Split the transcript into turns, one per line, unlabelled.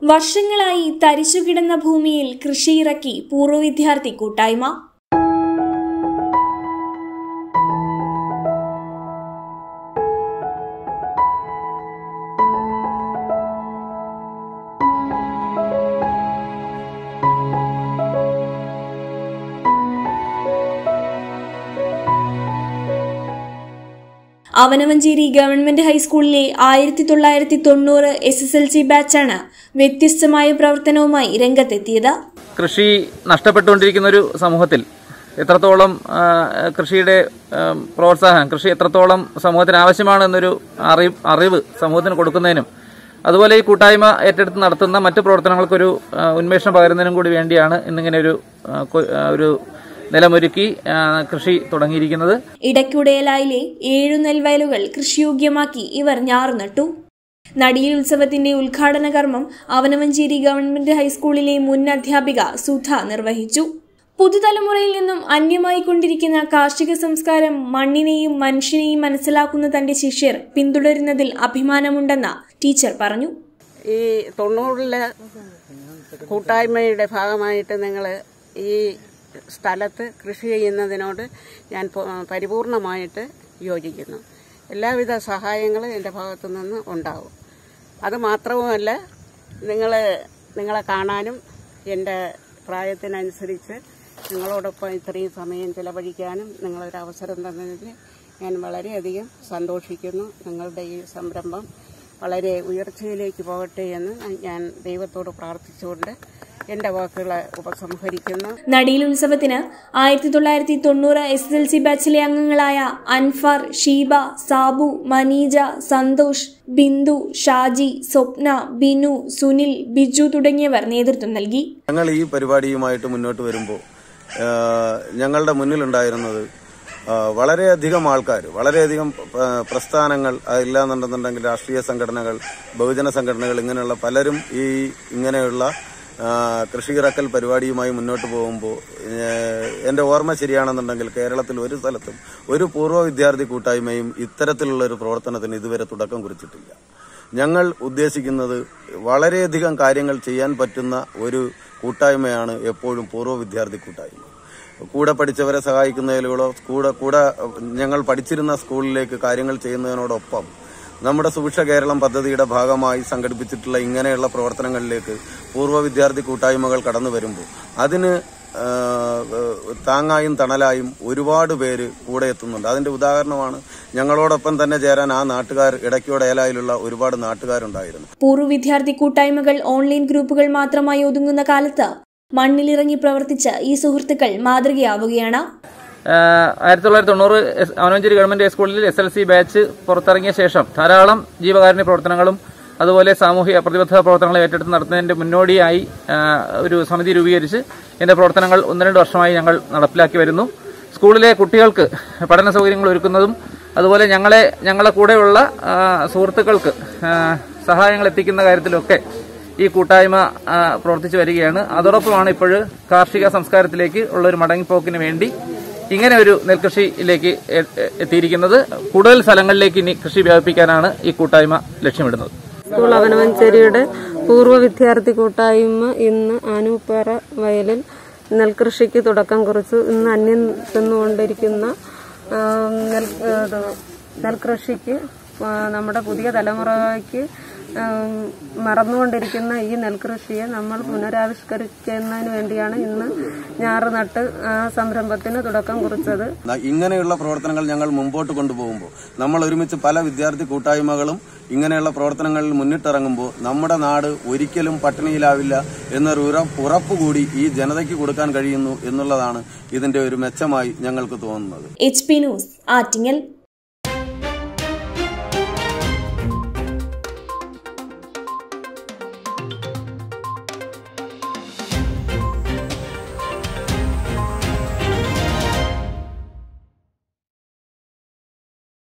വർഷങ്ങളായി തരിച്ചുകിടന്ന ഭൂമിയിൽ കൃഷിയിറക്കി പൂർവ്വ വിദ്യാർത്ഥി കൂട്ടായ്മ അവനവഞ്ചേരി ഗവൺമെന്റ് ഹൈസ്കൂളിലെ ആയിരത്തി തൊള്ളായിരത്തി തൊണ്ണൂറ് എസ് എസ് എൽ സി ബാച്ചാണ് വ്യത്യസ്തമായ പ്രവർത്തനവുമായി രംഗത്തെത്തിയത്
കൃഷി നഷ്ടപ്പെട്ടുകൊണ്ടിരിക്കുന്ന ഒരു സമൂഹത്തിൽ എത്രത്തോളം ആ, കൃഷിയുടെ ആ, പ്രോത്സാഹനം കൃഷി എത്രത്തോളം സമൂഹത്തിന് ആവശ്യമാണ് എന്നൊരു അറിവ് അറിവ് സമൂഹത്തിന് കൊടുക്കുന്നതിനും അതുപോലെ ഈ കൂട്ടായ്മ ഏറ്റെടുത്ത് നടത്തുന്ന മറ്റു പ്രവർത്തനങ്ങൾക്കൊരു ആ, ഉന്മേഷം പകരുന്നതിനും കൂടി വേണ്ടിയാണ് ഇന്നിങ്ങനെ ഒരു ആ, കൊ- ആ, ഒരു നിലമൊരുക്കി ആ, കൃഷി തുടങ്ങിയിരിക്കുന്നത്
ഇടയ്ക്കുടയലായിലെ ഏഴു നെൽവയലുകൾ കൃഷിയോഗ്യമാക്കി ഇവർ ഞാറുനട്ടു നടിയിൽ ഉത്സവത്തിന്റെ ഉദ്ഘാടന കർമ്മം അവനവഞ്ചേരി ഗവൺമെന്റ് ഹൈസ്കൂളിലെ മുൻ അധ്യാപിക സുധ നിർവഹിച്ചു പുതുതലമുറയിൽ നിന്നും അന്യമായി കൊണ്ടിരിക്കുന്ന കാർഷിക സംസ്കാരം മണ്ണിനെയും മനുഷ്യനെയും മനസ്സിലാക്കുന്ന തന്റെ ശിഷ്യർ പിന്തുടരുന്നതിൽ അഭിമാനമുണ്ടെന്ന് ടീച്ചർ പറഞ്ഞു
ഈ തൊണ്ണൂറിലെ കൂട്ടായ്മയുടെ ഭാഗമായിട്ട് നിങ്ങൾ ഈ സ്ഥലത്ത് കൃഷി ചെയ്യുന്നതിനോട് ഞാൻ പ- പരിപൂർണമായിട്ട് യോജിക്കുന്നു എല്ലാവിധ സഹായങ്ങളും എൻ്റെ ഭാഗത്തു നിന്ന് ഉണ്ടാവും അത് മാത്രവുമല്ല നിങ്ങൾ നിങ്ങളെ കാണാനും എൻ്റെ പ്രായത്തിനനുസരിച്ച് നിങ്ങളോടൊപ്പം ഇത്രയും സമയം ചിലവഴിക്കാനും നിങ്ങളൊരു അവസരം തന്നതിൽ ഞാൻ വളരെയധികം സന്തോഷിക്കുന്നു നിങ്ങളുടെ ഈ സംരംഭം വളരെ ഉയർച്ചയിലേക്ക് പോകട്ടെ എന്ന് ഞാൻ ദൈവത്തോട് പ്രാർത്ഥിച്ചുകൊണ്ട് എൻ്റെ വാക്കുകളെ ഉപസംഹരിക്കുന്നു
നടിയിൽ ഉത്സവത്തിന് ആയിരത്തി തൊള്ളായിരത്തി തൊണ്ണൂറ് എസ് എസ് എൽ സി ബാച്ചിലെ അംഗങ്ങളായ അൻഫർ ഷീബ സാബു മനീജ സന്തോഷ് ബിന്ദു ഷാജി സ്വപ്ന ബിനു സുനിൽ ബിജു തുടങ്ങിയവർ നേതൃത്വം നൽകി
ഞങ്ങൾ ഈ പരിപാടിയുമായിട്ട് മുന്നോട്ട് വരുമ്പോൾ ഞങ്ങളുടെ മുന്നിലുണ്ടായിരുന്നത് ആ, വളരെയധികം ആൾക്കാർ വളരെയധികം ആ, പ്രസ്ഥാനങ്ങൾ ഇല്ലാന്നുണ്ടെന്നുണ്ടെങ്കിൽ രാഷ്ട്രീയ സംഘടനകൾ ബഹുജന സംഘടനകൾ ഇങ്ങനെയുള്ള പലരും ഈ ഇങ്ങനെയുള്ള ആ, കൃഷി ഇറക്കൽ പരിപാടിയുമായി മുന്നോട്ട് പോകുമ്പോൾ എന്റെ ഓർമ്മ ശരിയാണെന്നുണ്ടെങ്കിൽ കേരളത്തിൽ ഒരു സ്ഥലത്തും ഒരു പൂർവ്വ വിദ്യാർത്ഥി കൂട്ടായ്മയും ഇത്തരത്തിലുള്ള ഒരു പ്രവർത്തനത്തിന് ഇതുവരെ തുടക്കം കുറിച്ചിട്ടില്ല ഞങ്ങൾ ഉദ്ദേശിക്കുന്നത് വളരെയധികം കാര്യങ്ങൾ ചെയ്യാൻ പറ്റുന്ന ഒരു കൂട്ടായ്മയാണ് എപ്പോഴും പൂർവ്വ വിദ്യാർത്ഥി കൂട്ടായ്മ കൂടെ പഠിച്ചവരെ സഹായിക്കുന്നതിലൂടെ കൂടെ കൂടെ ഞങ്ങൾ പഠിച്ചിരുന്ന സ്കൂളിലേക്ക് കാര്യങ്ങൾ ചെയ്യുന്നതിനോടൊപ്പം നമ്മുടെ സുഭിക്ഷ കേരളം പദ്ധതിയുടെ ഭാഗമായി സംഘടിപ്പിച്ചിട്ടുള്ള ഇങ്ങനെയുള്ള പ്രവർത്തനങ്ങളിലേക്ക് പൂർവ്വ വിദ്യാർത്ഥി കൂട്ടായ്മകൾ കടന്നു വരുമ്പോൾ അതിന് ആ, താങ്ങായും തണലായും ഒരുപാട് പേര് കൂടെ എത്തുന്നുണ്ട് അതിന്റെ ഉദാഹരണമാണ് ഞങ്ങളോടൊപ്പം തന്നെ ചേരാൻ ആ നാട്ടുകാർ ഇടയ്ക്കോടെ ഏലായിലുള്ള ഒരുപാട് നാട്ടുകാരുണ്ടായിരുന്നു
പൂർവ്വ വിദ്യാർത്ഥി കൂട്ടായ്മകൾ ഓൺലൈൻ ഗ്രൂപ്പുകൾ മാത്രമായി ഒതുങ്ങുന്ന കാലത്ത് മണ്ണിലിറങ്ങി പ്രവർത്തിച്ച ഈ സുഹൃത്തുക്കൾ മാതൃകയാവുകയാണ്
ആഹ് ആയിരത്തി തൊള്ളായിരത്തി തൊണ്ണൂറ് എസ്- അവനവഞ്ചേരി ഗവൺമെന്റ് സ്കൂളിൽ എസ് എൽ സി ബാച്ച് പുറത്തിറങ്ങിയ ശേഷം ധാരാളം ജീവകാരുണ്യ പ്രവർത്തനങ്ങളും അതുപോലെ സാമൂഹിക പ്രതിബദ്ധ പ്രവർത്തനങ്ങൾ ഏറ്റെടുത്ത് നടത്തുന്നതിന്റെ മുന്നോടിയായി ആഹ് ഒരു സമിതി രൂപീകരിച്ച് ഇതിന്റെ പ്രവർത്തനങ്ങൾ ഒന്ന് രണ്ട് വർഷമായി ഞങ്ങൾ നടപ്പിലാക്കി വരുന്നു സ്കൂളിലെ കുട്ടികൾക്ക് പഠന സൗകര്യങ്ങൾ ഒരുക്കുന്നതും അതുപോലെ ഞങ്ങളെ ഞങ്ങളെ കൂടെയുള്ള ആഹ് സുഹൃത്തുക്കൾക്ക് ആഹ് സഹായങ്ങൾ എത്തിക്കുന്ന കാര്യത്തിലൊക്കെ ഈ കൂട്ടായ്മ ആ, പ്രവർത്തിച്ചു വരികയാണ് അതോടൊപ്പമാണ് ഇപ്പോൾ കാർഷിക സംസ്കാരത്തിലേക്ക് ഉള്ള ഒരു മടങ്ങിപ്പോക്കിന് വേണ്ടി ഇങ്ങനെ ഒരു നെൽകൃഷിയിലേക്ക് എ- എ- എത്തിയിരിക്കുന്നത് കൂടുതൽ സ്ഥലങ്ങളിലേക്ക് ഇനി കൃഷി വ്യാപിപ്പിക്കാനാണ് ഈ കൂട്ടായ്മ ലക്ഷ്യമിടുന്നത്
സ്കൂൾ അവനവഞ്ചേരിയുടെ പൂർവ്വ വിദ്യാർത്ഥി കൂട്ടായ്മ ഇന്ന് ആനൂപ്പാറ വയലിൽ നെൽകൃഷിക്ക് തുടക്കം കുറിച്ചു ഇന്ന് അന്യം തിന്നുകൊണ്ടിരിക്കുന്ന ആ, നെൽ ഇത് നെൽകൃഷിക്ക് ആ, നമ്മുടെ പുതിയ തലമുറയ്ക്ക് ആ, മറന്നുകൊണ്ടിരിക്കുന്ന ഈ നെൽകൃഷിയെ നമ്മൾ പുനരാവിഷ്കരിക്കുന്നതിന് വേണ്ടിയാണ് ഇന്ന് ഞാറ് നട്ട് ആ സംരംഭത്തിന് തുടക്കം കുറിച്ചത്
ന- ഇങ്ങനെയുള്ള പ്രവർത്തനങ്ങൾ ഞങ്ങൾ മുമ്പോട്ട് കൊണ്ടുപോകുമ്പോൾ നമ്മൾ ഒരുമിച്ച് പല വിദ്യാർത്ഥി കൂട്ടായ്മകളും ഇങ്ങനെയുള്ള പ്രവർത്തനങ്ങളിൽ മുന്നിട്ടിറങ്ങുമ്പോൾ നമ്മുടെ നാട് ഒരിക്കലും പട്ടിണിയിലാവില്ല എന്നൊരു ഉറ- ഉറപ്പുകൂടി ഈ ജനതയ്ക്ക് കൊടുക്കാൻ കഴിയുന്നു എന്നുള്ളതാണ് ഇതിന്റെ ഒരു മെച്ചമായി ഞങ്ങൾക്ക് തോന്നുന്നത്
എച്ച് പി ന്യൂസ് ആറ്റിങ്ങൽ